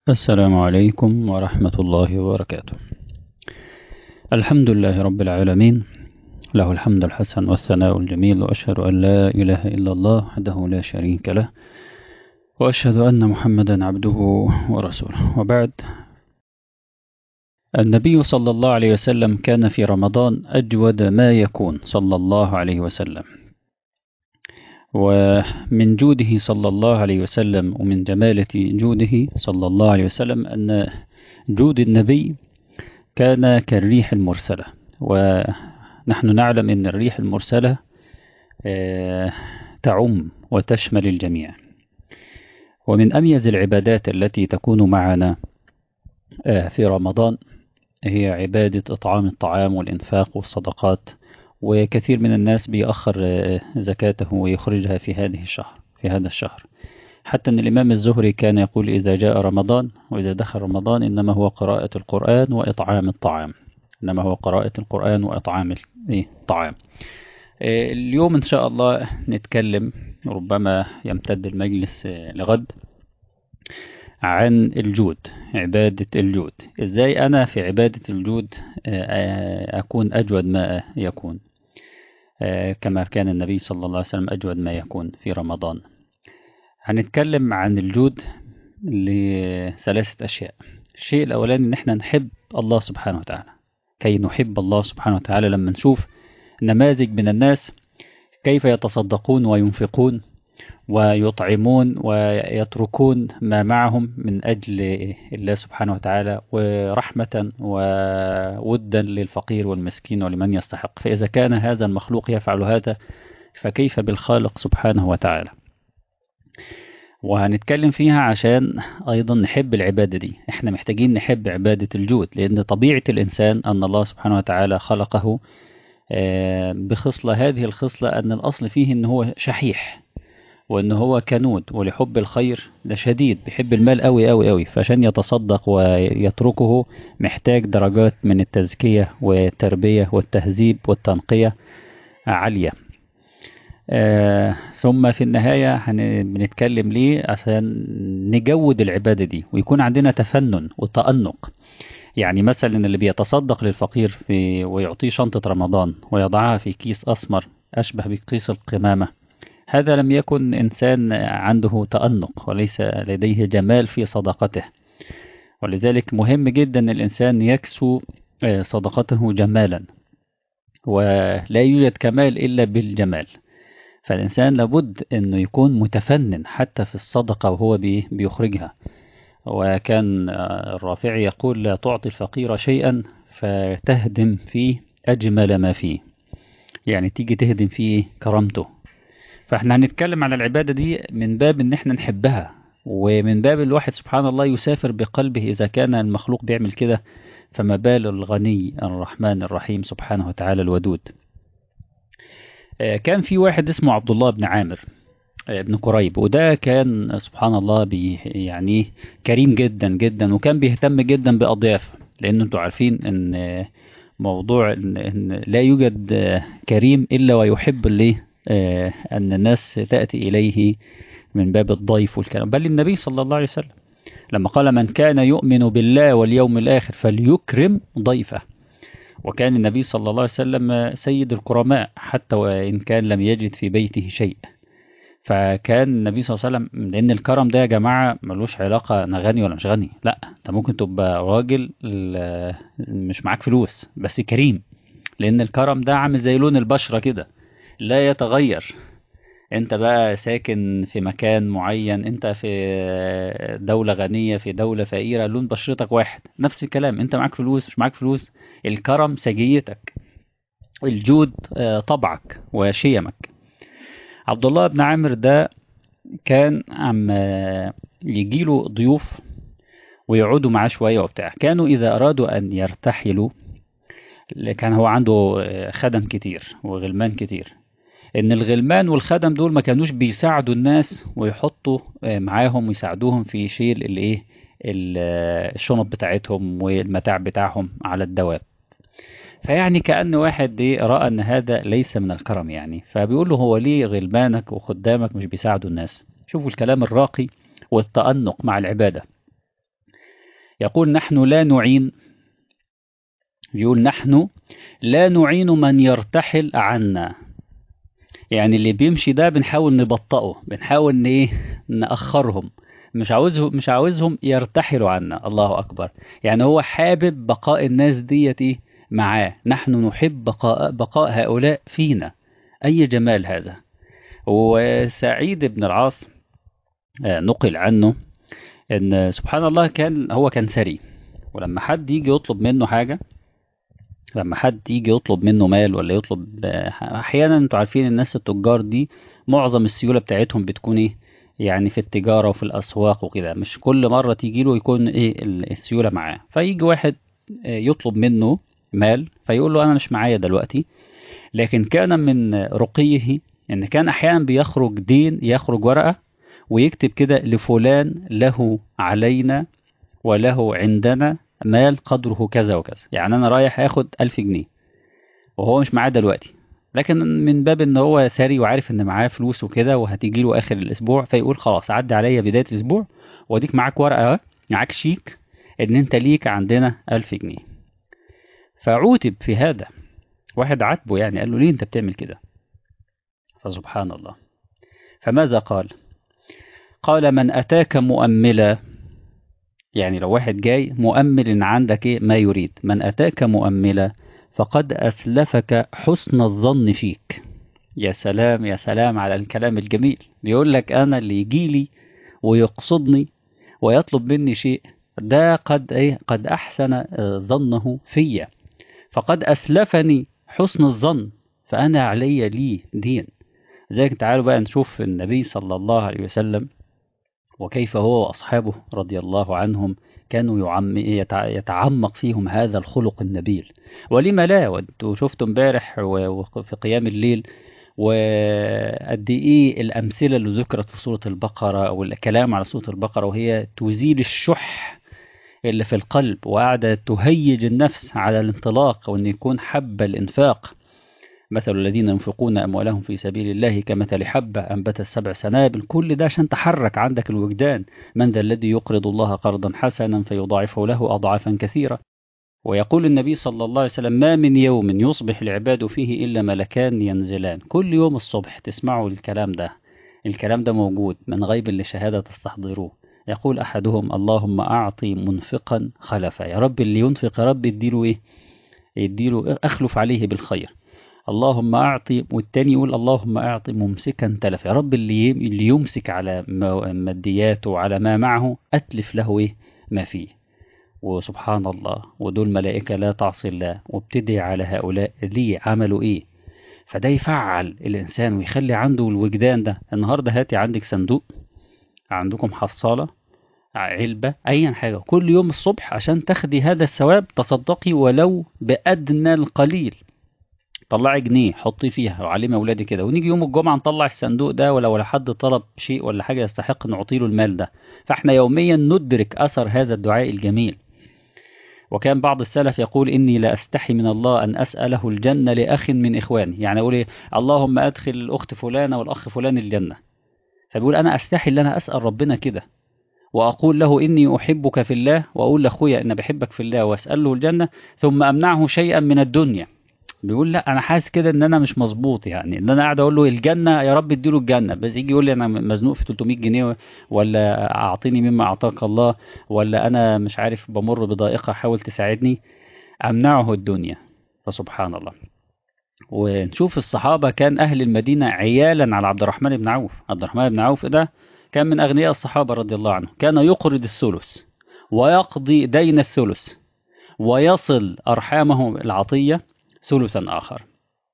السلام عليكم ورحمة الله وبركاته الحمد لله رب العالمين له الحمد الحسن والثناء الجميل وأشهد أن لا إله إلا الله وحده لا شريك له وأشهد أن محمدا عبده ورسوله وبعد النبي صلى الله عليه وسلم كان في رمضان أجود ما يكون صلى الله عليه وسلم ومن جوده صلى الله عليه وسلم ومن جمالة جوده صلى الله عليه وسلم أن جود النبي كان كالريح المرسلة ونحن نعلم أن الريح المرسلة تعم وتشمل الجميع ومن أميز العبادات التي تكون معنا في رمضان هي عبادة إطعام الطعام والإنفاق والصدقات وكثير من الناس بيأخر زكاته ويخرجها في هذه الشهر في هذا الشهر حتى أن الإمام الزهري كان يقول إذا جاء رمضان وإذا دخل رمضان إنما هو قراءة القرآن وإطعام الطعام إنما هو قراءة القرآن وإطعام الطعام اليوم إن شاء الله نتكلم ربما يمتد المجلس لغد عن الجود عبادة الجود إزاي أنا في عبادة الجود أكون أجود ما يكون كما كان النبي صلى الله عليه وسلم أجود ما يكون في رمضان هنتكلم عن الجود لثلاثة أشياء الشيء الأولاني إن احنا نحب الله سبحانه وتعالى كي نحب الله سبحانه وتعالى لما نشوف نماذج من الناس كيف يتصدقون وينفقون ويطعمون ويتركون ما معهم من أجل الله سبحانه وتعالى ورحمة وودا للفقير والمسكين ولمن يستحق فإذا كان هذا المخلوق يفعل هذا فكيف بالخالق سبحانه وتعالى وهنتكلم فيها عشان أيضا نحب العبادة دي احنا محتاجين نحب عبادة الجود لأن طبيعة الإنسان أن الله سبحانه وتعالى خلقه بخصلة هذه الخصلة أن الأصل فيه أنه هو شحيح وان هو كنود ولحب الخير ده شديد بيحب المال قوي قوي قوي فعشان يتصدق ويتركه محتاج درجات من التزكية والتربية والتهذيب والتنقية عالية آه ثم في النهاية بنتكلم ليه عشان نجود العبادة دي ويكون عندنا تفنن وتأنق يعني مثلا اللي بيتصدق للفقير في ويعطيه شنطة رمضان ويضعها في كيس أسمر أشبه بكيس القمامة هذا لم يكن إنسان عنده تأنق وليس لديه جمال في صدقته ولذلك مهم جدا الإنسان يكسو صدقته جمالا ولا يوجد كمال إلا بالجمال فالإنسان لابد أنه يكون متفنن حتى في الصدقة وهو بيخرجها وكان الرافعي يقول لا تعطي الفقير شيئا فتهدم فيه أجمل ما فيه يعني تيجي تهدم فيه كرامته فاحنا هنتكلم على العبادة دي من باب ان احنا نحبها ومن باب الواحد سبحان الله يسافر بقلبه اذا كان المخلوق بيعمل كده فما بال الغني الرحمن الرحيم سبحانه وتعالى الودود كان في واحد اسمه عبد الله بن عامر ابن قريب وده كان سبحان الله بي يعني كريم جدا جدا وكان بيهتم جدا بأضيافه لأن انتوا عارفين ان موضوع إن, إن لا يوجد كريم إلا ويحب اللي أن الناس تأتي إليه من باب الضيف والكلام بل النبي صلى الله عليه وسلم لما قال من كان يؤمن بالله واليوم الآخر فليكرم ضيفه وكان النبي صلى الله عليه وسلم سيد الكرماء حتى وإن كان لم يجد في بيته شيء فكان النبي صلى الله عليه وسلم لأن الكرم ده يا جماعة ملوش علاقة أنا غني ولا مش غني لا أنت ممكن تبقى راجل مش معاك فلوس بس كريم لأن الكرم ده عامل زي لون البشرة كده لا يتغير انت بقى ساكن في مكان معين انت في دولة غنية في دولة فقيرة لون بشرتك واحد نفس الكلام انت معاك فلوس مش معاك فلوس الكرم سجيتك الجود طبعك وشيمك عبد الله بن عامر ده كان عم يجيله ضيوف ويقعدوا معاه شوية وبتاع كانوا إذا أرادوا أن يرتحلوا كان هو عنده خدم كتير وغلمان كتير ان الغلمان والخدم دول ما كانوش بيساعدوا الناس ويحطوا معاهم ويساعدوهم في شيل الايه الشنط بتاعتهم والمتاع بتاعهم على الدواب فيعني كأن واحد ايه رأى ان هذا ليس من الكرم يعني فبيقول له هو ليه غلمانك وخدامك مش بيساعدوا الناس شوفوا الكلام الراقي والتأنق مع العبادة يقول نحن لا نعين يقول نحن لا نعين من يرتحل عنا يعني اللي بيمشي ده بنحاول نبطئه بنحاول ان ايه نأخرهم مش عاوزهم مش عاوزهم يرتحلوا عنا الله اكبر يعني هو حابب بقاء الناس ديت ايه معاه نحن نحب بقاء بقاء هؤلاء فينا اي جمال هذا وسعيد بن العاص نقل عنه ان سبحان الله كان هو كان ثري ولما حد يجي يطلب منه حاجه لما حد يجي يطلب منه مال ولا يطلب احيانا انتوا عارفين الناس التجار دي معظم السيوله بتاعتهم بتكون ايه يعني في التجاره وفي الاسواق وكده مش كل مره تيجي له يكون ايه السيوله معاه فيجي واحد يطلب منه مال فيقول له انا مش معايا دلوقتي لكن كان من رقيه ان كان احيانا بيخرج دين يخرج ورقه ويكتب كده لفلان له علينا وله عندنا مال قدره كذا وكذا يعني انا رايح اخد ألف جنيه وهو مش معاه دلوقتي لكن من باب ان هو ثري وعارف ان معاه فلوس وكده وهتيجي له اخر الاسبوع فيقول خلاص عدي عليا بدايه الاسبوع واديك معاك ورقه معاك شيك ان انت ليك عندنا ألف جنيه فعوتب في هذا واحد عاتبه يعني قال له ليه انت بتعمل كده فسبحان الله فماذا قال قال من أتاك مؤملا يعني لو واحد جاي مؤمل إن عندك إيه ما يريد من أتاك مؤملا فقد أسلفك حسن الظن فيك يا سلام يا سلام على الكلام الجميل بيقول لك أنا اللي يجي لي ويقصدني ويطلب مني شيء ده قد إيه قد أحسن ظنه فيا فقد أسلفني حسن الظن فأنا علي لي دين ذلك تعالوا بقى نشوف النبي صلى الله عليه وسلم وكيف هو وأصحابه رضي الله عنهم كانوا يعم يتعمق فيهم هذا الخلق النبيل ولما لا وانتوا شفتوا امبارح في قيام الليل وقد ايه الامثله اللي ذكرت في سوره البقره او الكلام على سوره البقره وهي تزيل الشح اللي في القلب وقاعده تهيج النفس على الانطلاق وان يكون حب الانفاق مثل الذين ينفقون أموالهم في سبيل الله كمثل حبة أنبتت سبع سنابل كل ده عشان تحرك عندك الوجدان من ذا الذي يقرض الله قرضا حسنا فيضاعفه له أضعافا كثيرة ويقول النبي صلى الله عليه وسلم ما من يوم يصبح العباد فيه إلا ملكان ينزلان كل يوم الصبح تسمعوا الكلام ده الكلام ده موجود من غيب لشهادة تستحضروه يقول أحدهم اللهم أعطي منفقا خلفا يا رب اللي ينفق يا رب اديله إيه يديله أخلف عليه بالخير اللهم أعطي والتاني يقول اللهم أعطي ممسكا تلف يا رب اللي اللي يمسك على مادياته وعلى ما معه أتلف له إيه ما فيه وسبحان الله ودول ملائكة لا تعصي الله وابتدي على هؤلاء ليه عملوا إيه فده يفعل الإنسان ويخلي عنده الوجدان ده النهاردة هاتي عندك صندوق عندكم حصالة علبة أي حاجة كل يوم الصبح عشان تاخدي هذا الثواب تصدقي ولو بأدنى القليل طلعي جنيه حطي فيها وعلمي اولادي كده ونيجي يوم الجمعه نطلع الصندوق ده ولو ولا حد طلب شيء ولا حاجه يستحق نعطي له المال ده فاحنا يوميا ندرك اثر هذا الدعاء الجميل وكان بعض السلف يقول اني لا استحي من الله ان اساله الجنه لاخ من اخواني يعني اقول ايه اللهم ادخل الاخت فلانه والاخ فلان الجنه فبيقول انا استحي ان انا اسال ربنا كده واقول له اني احبك في الله واقول لاخويا ان بحبك في الله واساله الجنه ثم امنعه شيئا من الدنيا بيقول لا انا حاسس كده ان انا مش مظبوط يعني ان انا قاعد اقول له الجنه يا رب اديله الجنه بس يجي يقول لي انا مزنوق في 300 جنيه ولا اعطيني مما اعطاك الله ولا انا مش عارف بمر بضائقه حاول تساعدني امنعه الدنيا فسبحان الله ونشوف الصحابه كان اهل المدينه عيالا على عبد الرحمن بن عوف عبد الرحمن بن عوف ده كان من اغنياء الصحابه رضي الله عنه كان يقرض الثلث ويقضي دين الثلث ويصل ارحامه العطيه ثلثا آخر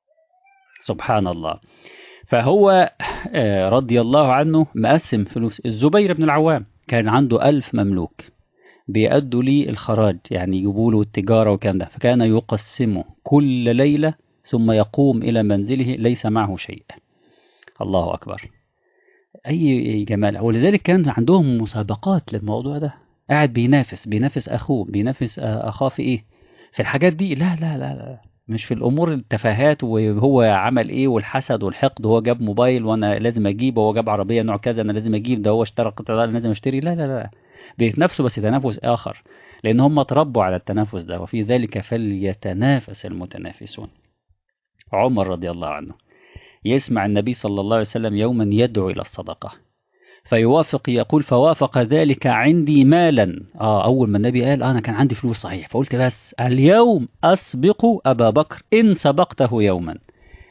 سبحان الله فهو رضي الله عنه مقسم فلوس الزبير بن العوام كان عنده ألف مملوك بيأدوا لي الخراج يعني يجيبوا له التجارة وكان ده فكان يقسمه كل ليلة ثم يقوم إلى منزله ليس معه شيء الله أكبر أي جمال ولذلك كان عندهم مسابقات للموضوع ده قاعد بينافس بينافس أخوه بينافس أخاه في إيه في الحاجات دي لا لا لا لا مش في الامور التفاهات وهو عمل ايه والحسد والحقد هو جاب موبايل وانا لازم اجيب وهو جاب عربيه نوع كذا انا لازم اجيب ده هو اشترى قطعه انا لازم اشتري لا لا لا بيتنافسوا بس تنافس آخر لأن هم اتربوا على التنافس ده وفي ذلك فليتنافس المتنافسون عمر رضي الله عنه يسمع النبي صلى الله عليه وسلم يوما يدعو إلى الصدقة فيوافق يقول فوافق ذلك عندي مالا آه أول ما النبي قال آه أنا كان عندي فلوس صحيح فقلت بس اليوم أسبق أبا بكر إن سبقته يوما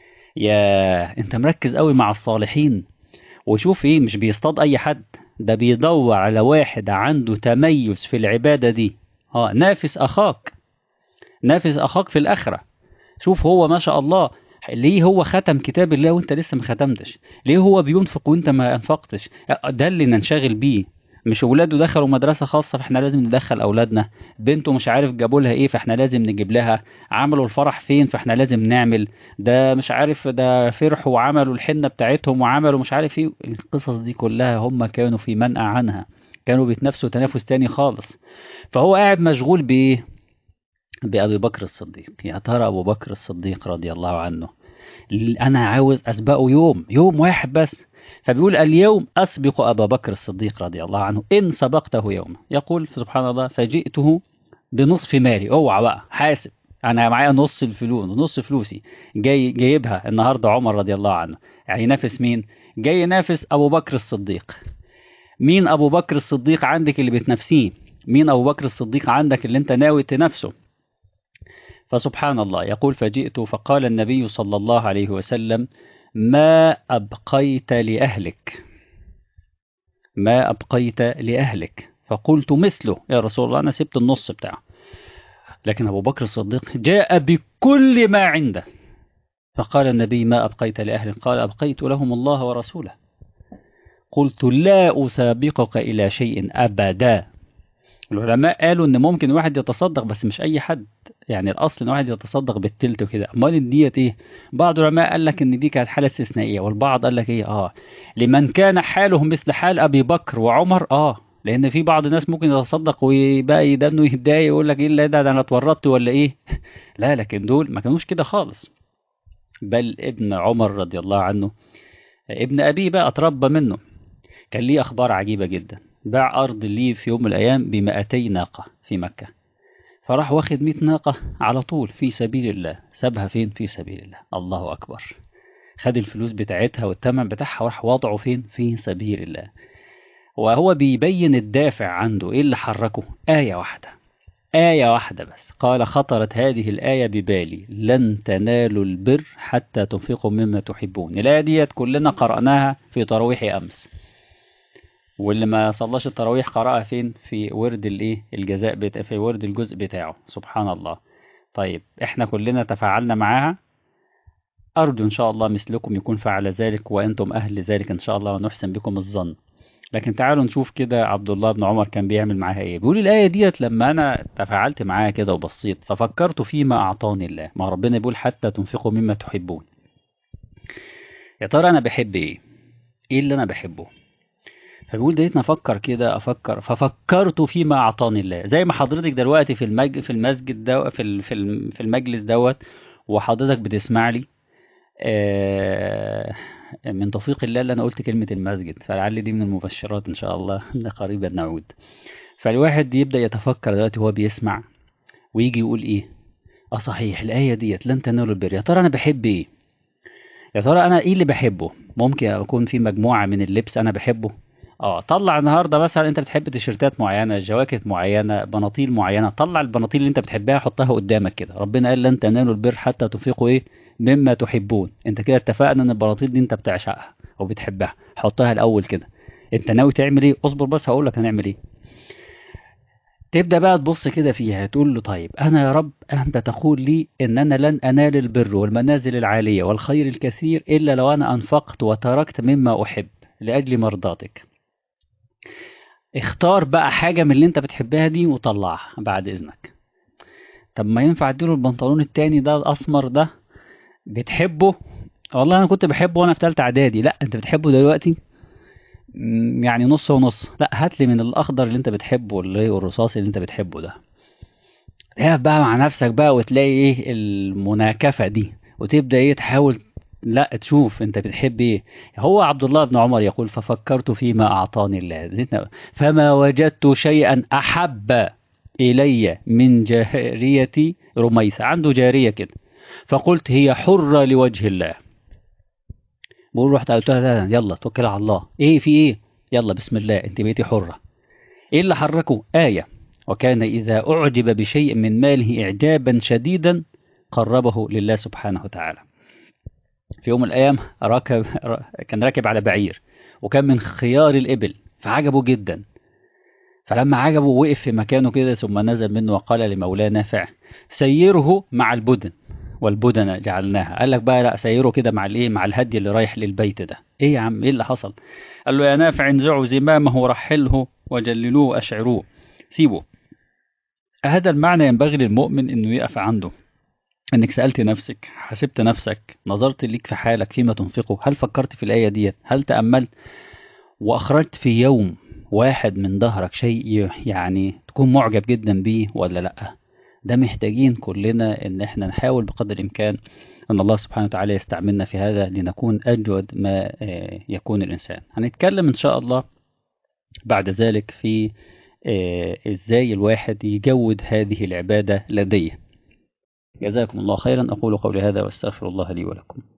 يا أنت مركز قوي مع الصالحين وشوف إيه مش بيصطاد أي حد ده بيدور على واحد عنده تميز في العبادة دي آه نافس أخاك نافس أخاك في الآخرة شوف هو ما شاء الله ليه هو ختم كتاب الله وانت لسه ما ختمتش ليه هو بينفق وانت ما انفقتش ده اللي ننشغل بيه مش اولاده دخلوا مدرسه خاصه فاحنا لازم ندخل اولادنا بنته مش عارف جابوا لها ايه فاحنا لازم نجيب لها عملوا الفرح فين فاحنا لازم نعمل ده مش عارف ده فرحوا وعملوا الحنه بتاعتهم وعملوا مش عارف ايه القصص دي كلها هم كانوا في منأى عنها كانوا بيتنافسوا تنافس تاني خالص فهو قاعد مشغول بايه بأبي بكر الصديق يا ترى أبو بكر الصديق رضي الله عنه أنا عاوز أسبقه يوم يوم واحد بس فبيقول اليوم أسبق أبا بكر الصديق رضي الله عنه إن سبقته يوما يقول سبحان الله فجئته بنصف مالي اوعى بقى حاسب أنا معايا نص الفلوس نص فلوسي جاي جايبها النهاردة عمر رضي الله عنه يعني ينافس مين جاي ينافس أبو بكر الصديق مين أبو بكر الصديق عندك اللي بتنافسيه مين أبو بكر الصديق عندك اللي أنت ناوي تنافسه فسبحان الله يقول فجئت فقال النبي صلى الله عليه وسلم ما أبقيت لأهلك ما أبقيت لأهلك فقلت مثله يا رسول الله أنا سبت النص بتاعه لكن أبو بكر الصديق جاء بكل ما عنده فقال النبي ما أبقيت لأهلك قال أبقيت لهم الله ورسوله قلت لا أسابقك إلى شيء أبدا العلماء قالوا ان ممكن واحد يتصدق بس مش اي حد يعني الاصل ان واحد يتصدق بالتلت وكده امال ديت ايه بعض العلماء قال لك ان دي كانت حاله استثنائيه والبعض قال لك ايه اه لمن كان حاله مثل حال ابي بكر وعمر اه لان في بعض الناس ممكن يتصدق ويبقى يدنه يتضايق يقول لك ايه لا ده, ده انا اتورطت ولا ايه لا لكن دول ما كانوش كده خالص بل ابن عمر رضي الله عنه ابن ابيه بقى اتربى منه كان ليه اخبار عجيبه جدا باع أرض ليه في يوم من الأيام بمائتي ناقة في مكة فراح واخد 100 ناقة على طول في سبيل الله سابها فين في سبيل الله الله أكبر خد الفلوس بتاعتها والثمن بتاعها وراح وضعه فين في سبيل الله وهو بيبين الدافع عنده ايه اللي حركه آية واحدة آية واحدة بس قال خطرت هذه الآية ببالي لن تنالوا البر حتى تنفقوا مما تحبون الآية ديت كلنا قرأناها في تراويح أمس واللي ما صلاش التراويح قرأها فين في ورد الايه الجزاء بتاع في ورد الجزء بتاعه سبحان الله طيب احنا كلنا تفاعلنا معاها أرجو إن شاء الله مثلكم يكون فعل ذلك وأنتم أهل ذلك إن شاء الله ونحسن بكم الظن لكن تعالوا نشوف كده عبد الله بن عمر كان بيعمل معاها ايه بيقول الآية ديت لما أنا تفاعلت معاها كده وبصيت ففكرت فيما أعطاني الله ما ربنا بيقول حتى تنفقوا مما تحبون يا ترى أنا بحب ايه ايه اللي أنا بحبه فبيقول ديت افكر كده افكر ففكرت فيما اعطاني الله زي ما حضرتك دلوقتي في المج في المسجد ده في في في المجلس دوت وحضرتك بتسمع لي آه من توفيق الله اللي انا قلت كلمه المسجد فلعل دي من المبشرات ان شاء الله قريبا نعود فالواحد يبدا يتفكر دلوقتي وهو بيسمع ويجي يقول ايه اه صحيح الايه ديت لن تنالوا البر يا ترى انا بحب ايه يا ترى انا ايه اللي بحبه ممكن اكون في مجموعه من اللبس انا بحبه اه طلع النهارده مثلا انت بتحب تيشيرتات معينه جواكت معينه بناطيل معينه طلع البناطيل اللي انت بتحبها حطها قدامك كده ربنا قال لن تنالوا البر حتى تنفقوا ايه مما تحبون انت كده اتفقنا ان البناطيل دي انت بتعشقها او بتحبها حطها الاول كده انت ناوي تعمل ايه اصبر بس هقول لك هنعمل ايه تبدا بقى تبص كده فيها تقول له طيب انا يا رب انت تقول لي ان انا لن انال البر والمنازل العاليه والخير الكثير الا لو انا انفقت وتركت مما احب لاجل مرضاتك اختار بقى حاجة من اللي انت بتحبها دي وطلعها بعد اذنك طب ما ينفع اديله البنطلون التاني ده الاسمر ده بتحبه والله انا كنت بحبه وانا في تالتة اعدادي لا انت بتحبه دلوقتي يعني نص ونص لا هات لي من الاخضر اللي انت بتحبه اللي هو الرصاصي اللي انت بتحبه ده اقف بقى مع نفسك بقى وتلاقي ايه المناكفة دي وتبدا ايه تحاول لا تشوف انت بتحب ايه هو عبد الله بن عمر يقول ففكرت فيما اعطاني الله فما وجدت شيئا احب الي من جاريتي رميسة عنده جارية كده فقلت هي حرة لوجه الله بقول رحت قلت لها يلا توكل على الله ايه في ايه يلا بسم الله انت بقيتي حرة ايه اللي حركه آية وكان إذا أعجب بشيء من ماله إعجابا شديدا قربه لله سبحانه وتعالى في يوم من الأيام ركب كان راكب على بعير وكان من خيار الإبل فعجبه جدا فلما عجبه وقف في مكانه كده ثم نزل منه وقال لمولاه نافع سيره مع البدن والبدن جعلناها قال لك بقى لا سيره كده مع الايه مع الهدي اللي رايح للبيت ده ايه يا عم ايه اللي حصل قال له يا نافع انزعوا زمامه ورحله وجللوه واشعروه سيبه هذا المعنى ينبغي للمؤمن انه يقف عنده انك سألت نفسك حسبت نفسك نظرت ليك في حالك فيما تنفقه هل فكرت في الآية ديت هل تأملت وأخرجت في يوم واحد من ظهرك شيء يعني تكون معجب جدا بيه ولا لأ ده محتاجين كلنا ان احنا نحاول بقدر الامكان ان الله سبحانه وتعالى يستعملنا في هذا لنكون اجود ما يكون الانسان هنتكلم ان شاء الله بعد ذلك في ازاي الواحد يجود هذه العبادة لديه جزاكم الله خيرا أقول قولي هذا واستغفر الله لي ولكم